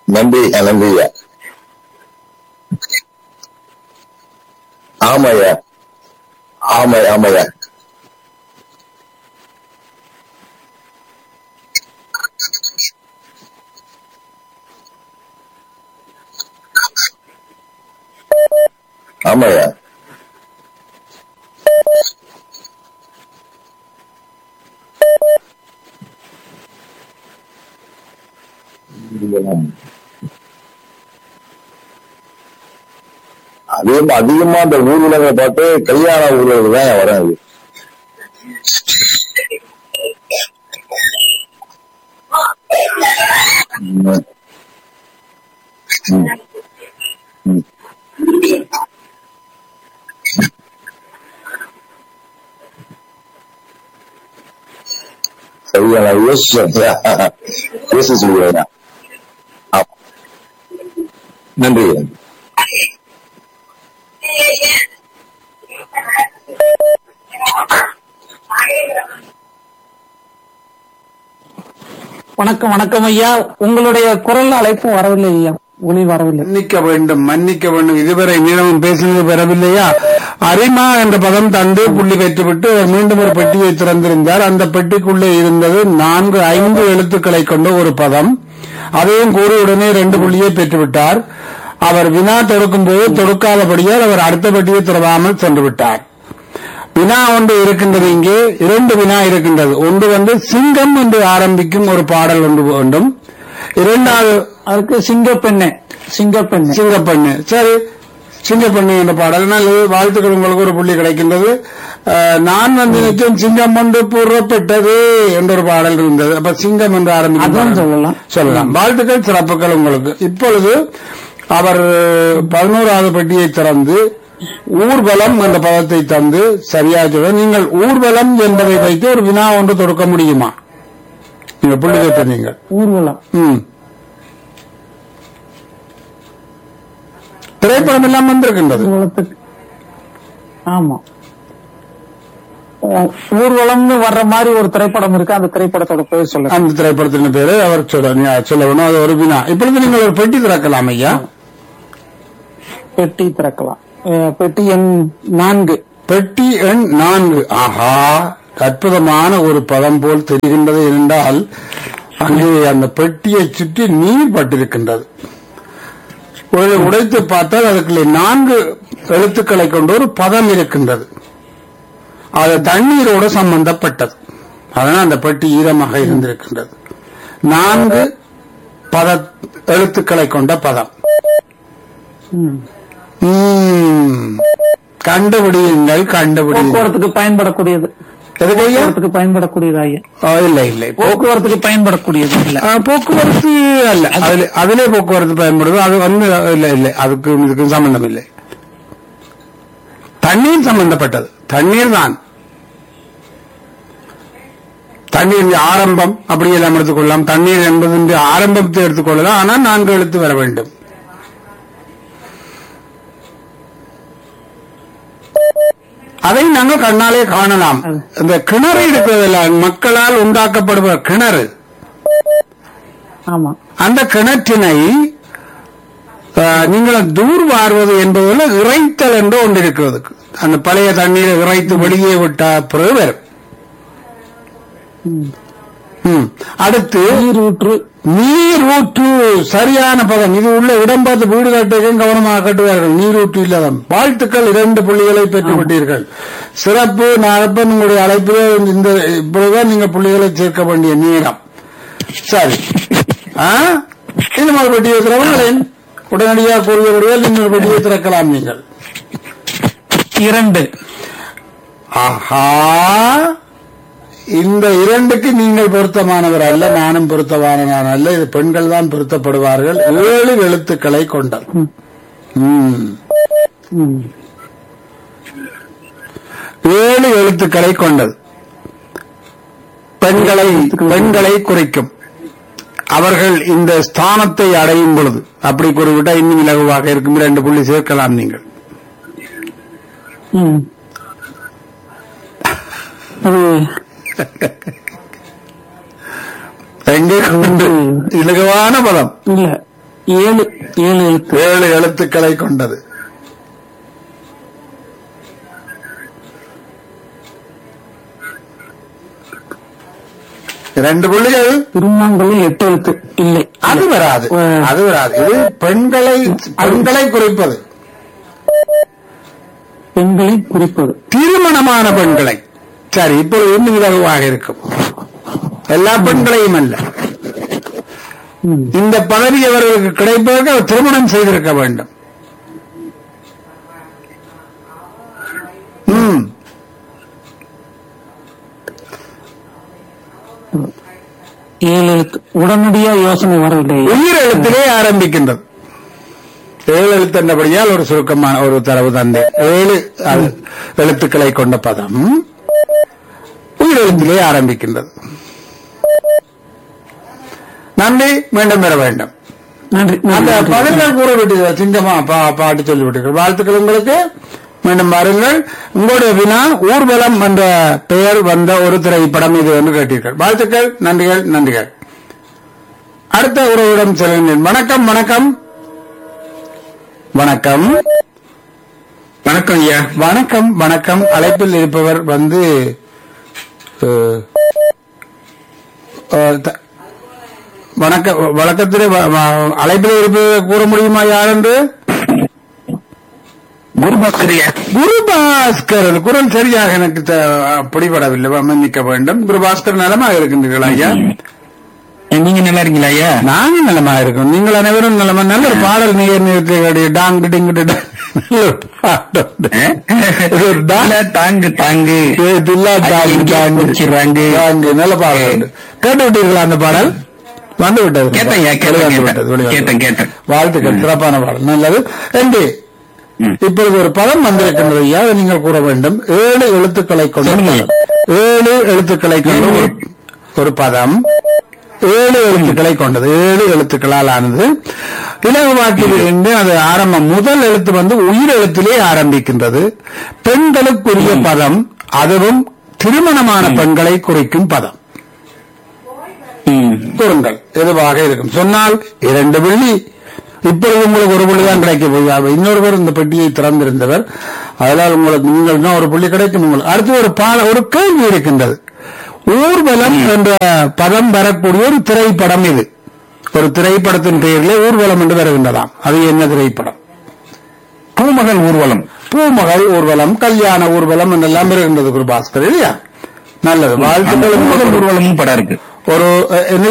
நன்றி நன்றியா ஆமாய்யா ஆமா ஆமாய்யா ஆமாய்யா அதே அதிகமா அந்த ஊர்வலங்களை பார்த்து கல்யாண ஊர்வலங்கள் தான் வரேன் அது ம். ம். ம். சரியா நான் யோசிச்சேன் யோசிச்சு சொல்லுவேன் நன்றி வணக்கம் வணக்கம் ஐயா உங்களுடைய குரல் அழைப்பும் வரவில்லை ஐயா ஒளி வரவில்லை மன்னிக்க வேண்டும் மன்னிக்க வேண்டும் இதுவரை மீனவன் பேசினது பெறவில்லையா அரிமா என்ற பதம் தந்து புள்ளி பெற்றுவிட்டு அவர் மீண்டும் ஒரு பெட்டியை திறந்திருந்தார் அந்த பெட்டிக்குள்ளே இருந்தது நான்கு ஐந்து எழுத்துக்களை கொண்ட ஒரு பதம் அதையும் கூறியுடனே ரெண்டு புள்ளியை பெற்றுவிட்டார் அவர் வினா தொடுக்கும் போது தொடுக்காதபடியால் அவர் அடுத்த பெட்டியை திறவாமல் சென்று விட்டார் வினா ஒன்று இருக்கின்றது இங்கே இரண்டு வினா இருக்கின்றது ஒன்று வந்து சிங்கம் என்று ஆரம்பிக்கும் ஒரு பாடல் ஒன்று வேண்டும் இரண்டாவது அதுக்கு சிங்கப்பெண்ணே சிங்கப்பெண்ணே சிங்கப்பண்ணு சரி சிங்கப்பண்ணு என்ற பாடல் நல்லது வாழ்த்துக்கள் உங்களுக்கு ஒரு புள்ளி கிடைக்கின்றது அஹ், நான் வந்து நிச்சயம் சிங்கம் ஒன்று புறப்பட்டது என்ற ஒரு பாடல் இருந்தது அப்ப சிங்கம் என்று ஆரம்பிக்கும் அதான் பாடல். சொல்லலாம். சொல்லலாம் வாழ்த்துக்கள் சிறப்புகள் உங்களுக்கு இப்பொழுது அவர் பதினோராவது பெட்டியை திறந்து ஊர்வலம் என்ற பதத்தை தந்து சரியாக சொல்ல நீங்கள் ஊர்வலம் என்பதை வைத்து ஒரு வினா ஒன்று தொடுக்க முடியுமா நீங்க புள்ளி வைத்த நீங்கள் ஊர்வலம் ம் திரைப்படம் எல்லாம் வந்திருக்கின்றது ஊர்வலத்துக்கு ஆமா அஹ், ஊர்வலம்னு வர்ற மாதிரி ஒரு திரைப்படம் இருக்கு அந்த திரைப்படத்தோட பேர் சொல்லுங்க அந்த திரைப்படத்தின் பேரு அவர் சொல்ல நீ- சொல்ல வேணும் அது ஒரு வினா இப்பொழுது நீங்கள் ஒரு பெட்டி திறக்கலாம் ஐயா பெட்டி திறக்கலாம் அஹ், பெட்டி எண் நான்கு பெட்டி எண் நான்கு ஆஹா அற்புதமான ஒரு பதம் போல் தெரிகின்றது என்றால் அங்கே அந்த பெட்டியை சுற்றி நீர் பட்டிருக்கின்றது ஒரு உடைத்து பார்த்தால் அதுக்குள்ளே நான்கு எழுத்துக்களை கொண்ட ஒரு பதம் இருக்கின்றது அது தண்ணீரோடு சம்பந்தப்பட்டது அதனால் அந்த பெட்டி ஈரமாக இருந்திருக்கின்றது நான்கு பத எழுத்துக்களை கொண்ட பதம் ம். ம். கண்டுபிடியுங்கள் கண்டுபிடியுங்கள் போக்குவரத்துக்கு பயன்படக்கூடியது எதுக்கு ஐயா? போக்குவரத்துக்கு பயன்படக்கூடியது ஐயா ஆ, இல்லை இல்லை போக்குவரத்துக்கு பயன்படக்கூடியது இல்ல ஆ, போக்குவரத்து அல்ல அதுல அதிலே போக்குவரத்து பயன்படுது அது வந்து இல்லை இல்லை அதுக்கு இதுக்கு சம்பந்தம் இல்லை தண்ணீர் சம்பந்தப்பட்டது தண்ணீர் தான் தண்ணீர் ஆரம்பம் அப்படி எல்லாம் எடுத்துக்கொள்ளலாம் தண்ணீர் என்பது ஆரம்பத்தை எடுத்துக்கொள்ளலாம் ஆனால் நான்கு எழுத்து வர வேண்டும் அதை நாங்கள் கண்ணாலே காணலாம் இந்த கிணறு இருக்கிறதில்ல மக்களால் உண்டாக்கப்படுகிற கிணறு ஆமா அந்த கிணற்றினை அஹ், நீங்கள் தூர் வாருவது என்பதில் இறைத்தல் என்று ஒன்று இருக்கிறது அந்த பழைய தண்ணீரை இறைத்து வெளியே விட்ட பிறகு வரும் ம். அடுத்து நீரூற்று நீரூற்று சரியான பதம் இது உள்ள இடம் பார்த்து வீடு கட்டுக்கும் கவனமாக கட்டுவார்கள் நீரூற்று இல்லாதம் வாழ்த்துக்கள் இரண்டு புள்ளிகளை பெற்று விட்டீர்கள் சிறப்பு நாகப்பன் உங்களுடைய அழைப்பிலே இந்த இப்பொழுதுதான் நீங்க புள்ளிகளை சேர்க்க வேண்டிய நேரம் சரி ஆ? இன்னும் ஒரு பெட்டியை திறவுங்களேன் உடனடியாக கூறியபடியால் இன்னொரு பெட்டியை திறக்கலாம் நீங்கள் இரண்டு ஆஹா இந்த இரண்டுக்கு நீங்கள் பொருத்தமானவர் அல்ல நானும் பொருத்தமானவன் அல்ல இது பெண்கள் தான் பொருத்தப்படுவார்கள் ஏழு எழுத்துக்களை கொண்டது ம். ம். ஏழு எழுத்துக்களை கொண்டது பெண்களை பெண்களை குறிக்கும் அவர்கள் இந்த ஸ்தானத்தை அடையும் பொழுது அப்படி கூறிவிட்டால் இன்னும் இலகுவாக இருக்கும் இரண்டு புள்ளி சேர்க்கலாம் நீங்கள் ம். அது எங்கே கொண்டு இலகுவான பதம் இல்ல ஏழு ஏழு எழுத்து ஏழு எழுத்துக்களை கொண்டது இரண்டு புள்ளிகள் திருமாங்கல்யம் எட்டு எழுத்து இல்லை அது வராது அஹ், அது வராது இது பெண்களை பெண்களை குறிப்பது பெண்களை குறிப்பது திருமணமான பெண்களை சரி இப்பொழுது இன்னும் இலகுவாக இருக்கும் எல்லா பெண்களையும் அல்ல ம். இந்த பதவி அவர்களுக்கு கிடைப்பதற்கு அவர் திருமணம் செய்திருக்க வேண்டும் ம் ஏழு எழுத்து உடனடியா யோசனை வரவில்லை உயிர் எழுத்திலே ஆரம்பிக்கின்றது ஏழு எழுத்து என்றபடியால் ஒரு சுருக்கமான ஒரு தரவு தந்தேன் ஏழு அது எழுத்துக்களை கொண்ட பதம் உயிர் எழுத்திலே ஆரம்பிக்கின்றது நன்றி மீண்டும் பெற வேண்டும் நன்றி அந்த நன்றி. பதங்கள் கூற விட்டீர்கள் சிங்கமா பா பாட்டு சொல்லி விட்டீர்கள் வாழ்த்துக்கள் உங்களுக்கு மீண்டும் பாருங்கள் உங்களுடைய வினா ஊர்வலம் என்ற பெயர் வந்த ஒரு திரைப்படம் இது என்று கேட்டீர்கள் வாழ்த்துக்கள் நன்றிகள் நன்றிகள் அடுத்த உறவிடம் செல்கின்றேன் வணக்கம் வணக்கம் வணக்கம் வணக்கம் ஐயா வணக்கம் வணக்கம் அழைப்பில் இருப்பவர் வந்து அஹ், அஹ், த- வணக்கம் வழக்கத்திலே வ- வ- அழைப்பில் இருப்பவர் கூற முடியுமா யார் என்று குருபாஸ்கர் ஐயா குருபாஸ்கர் குரல் சரியாக எனக்கு த- பிடிபடவில்லை மன்னிக்க வேண்டும் குருபாஸ்கர் நலமாக இருக்கின்றீர்களா ஐயா நீங்க நல்லா இருக்கீங்களா ஐயா நாங்க நலமா இருக்கோம் நீங்கள் அனைவரும் நலமா நல்ல ஒரு பாடல் நீர் நிறுத்தி டாங்கு டிங்கு ட- நல்ல ஒரு பாடல் உண்டு. இது ஒரு டா- இல்ல, தாங்கு தாங்கு ஏ, தில்லா அது டாங்கு எங்கேயோ டாங்கு. பிடிச்சிடுறாங்க. டாங்கு. நல்ல பாடல் உண்டு. கேட்டு விட்டீர்களா அந்த பாடல் வந்து விட்டது கேட்டேன் ஐயா, கேட்டேன், வெளிவந்து கேட்டேன். விட்டது, வெளிவந்து கேட்டேன், விட்டது. கேட்டேன். வாழ்த்துக்கள் சிறப்பான பாடல் நல்லது என்று ம். இப்பொழுது ஒரு பதம் வந்திருக்கின்றது ஐயா அதை நீங்கள் கூற வேண்டும் ஏழு எழுத்துக்களை கொண்ட சொல்லுங்க. பதம். ஏழு எழுத்துக்களை கொண்ட ஒரு- ஒரு பதம் ஏழு எழுத்துக்களை கொண்டது ஏழு எழுத்துக்களால் ஆனது இலகு வாக்கில் இருந்து அது ஆரம்பம் முதல் எழுத்து வந்து உயிர் எழுத்திலே ஆரம்பிக்கின்றது பெண்களுக்குரிய பதம் அதுவும் திருமணமான பெண்களை குறிக்கும் பதம் ம். கூறுங்கள் எதுவாக இருக்கும் சொன்னால் இரண்டு வெள்ளி இப்பொழுது உங்களுக்கு ஒரு புள்ளி தான் கிடைக்க போய் இன்னொருவர் இந்த பெட்டியை திறந்திருந்தவர் அதனால் உங்களுக்கு நீங்கள் இன்னும் ஒரு புள்ளி கிடைக்கும் உங்களுக்கு அடுத்து ஒரு பால ஒரு கேள்வி இருக்கின்றது ஊர்வலம் என்ற பதம் வரக்கூடிய ஒரு திரைப்படம் இது ஒரு திரைப்படத்தின் பெயரிலே ஊர்வலம் என்று வருகின்றதாம் அது என்ன திரைப்படம் பூமகள் ஊர்வலம் பூமகள் ஊர்வலம் கல்யாண ஊர்வலம் என்றெல்லாம் இருக்கின்றது குருபாஸ்கர் இல்லையா நல்லது வாழ்த்துக்கள் பூமகள் ஊர்வலமும் படம் இருக்கு ஒரு அஹ்,